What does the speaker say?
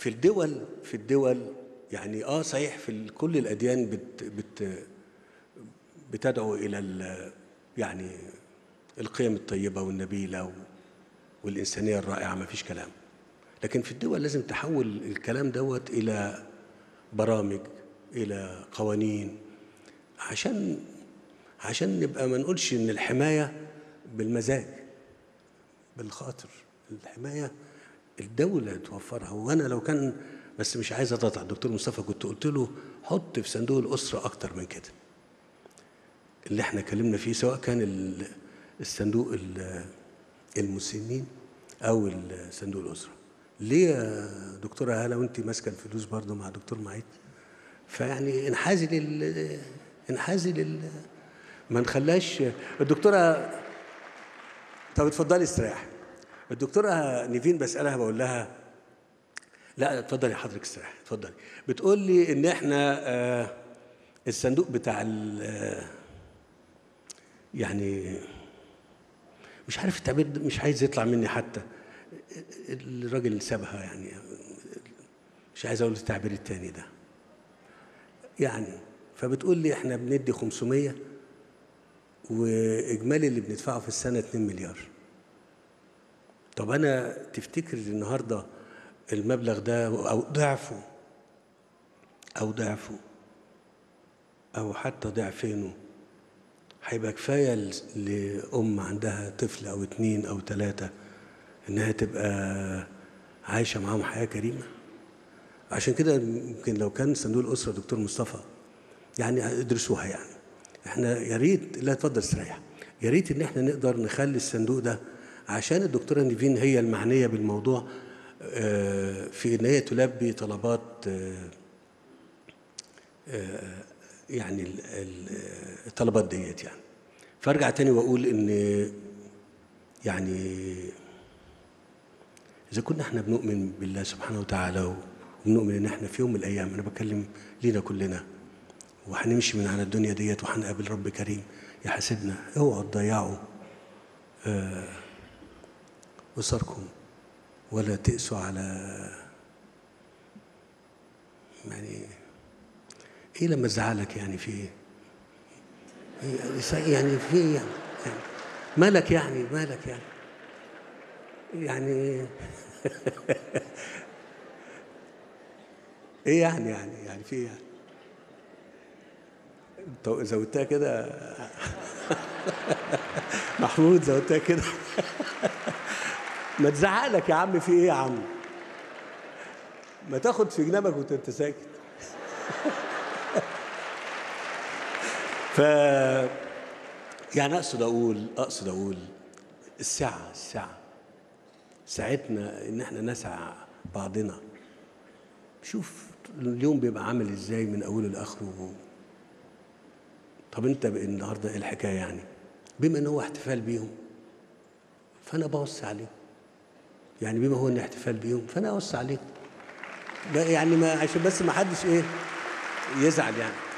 في الدول في الدول يعني اه صحيح في ال- كل الاديان بت بت بتدعو الى ال- يعني القيم الطيبه والنبيله و- والانسانيه الرائعه ما فيش كلام لكن في الدول لازم تحول الكلام دوت الى برامج الى قوانين عشان عشان نبقى ما نقولش ان الحمايه بالمزاج بالخاطر الحمايه الدوله توفرها وانا لو كان بس مش عايز اضغط على الدكتور مصطفى كنت قلت له حط في صندوق الاسره اكتر من كده اللي احنا اتكلمنا فيه سواء كان ال- الصندوق ال- المسنين او ال- صندوق الاسره ليه يا دكتوره هاله وانت ماسكه الفلوس برضه مع دكتور معيد فيعني انحازي لل انحازي لل ما نخلاش الدكتوره طب اتفضلي استريحي الدكتوره نيفين بسالها بقول لها لا اتفضلي حضرتك استريحي اتفضلي بتقول لي ان احنا آه الصندوق بتاع ال- آه، يعني مش عارف التعبير ده مش عايز يطلع مني حتى الراجل اللي سابها يعني مش عايز اقول التعبير التاني ده يعني فبتقول لي احنا بندي 500 واجمالي اللي بندفعه في السنه 2 مليار طب انا تفتكر النهارده المبلغ ده او ضعفه او ضعفه او حتى ضعفينه هيبقى كفايه ل- لام عندها طفل او اتنين او تلاته انها تبقى عايشه معاهم حياه كريمه عشان كده يمكن لو كان صندوق الاسره دكتور مصطفى يعني ادرسوها يعني احنا يا ريت لا اتفضل استريح يا ريت ان احنا نقدر نخلي الصندوق ده عشان الدكتوره نيفين هي المعنيه بالموضوع آه، في ان هي تلبي طلبات آه، آه، يعني ال- ال- الطلبات ديت يعني فارجع تاني واقول ان يعني اذا كنا احنا بنؤمن بالله سبحانه وتعالى وبنؤمن ان احنا في يوم من الايام انا بتكلم لينا كلنا وهنمشي من على الدنيا ديت وهنقابل رب كريم يحاسبنا اوعوا تضيعوا آه، اسركم ولا تقسوا على يعني ايه لما تزعلك يعني في ايه؟ إيه- يعني في ايه يعني؟ يعني مالك يعني مالك يعني يعني ايه يعني يعني يعني في ايه يعني انت زودتها كده محمود زودتها كده ما تزعقلك يا عم في ايه يا عم ما تاخد في جنبك وانت ساكت ف يعني اقصد اقول اقصد اقول السعه السعه ساعتنا ان احنا نسعى بعضنا شوف اليوم بيبقى عامل ازاي من اوله لاخره طب انت بقى النهارده ايه الحكايه يعني بما ان هو احتفال بيهم فانا بوصي عليهم يعني بما هو ان احتفال بيهم فانا اوصي عليهم لا يعني ما عشان بس ما حدش ايه يزعل يعني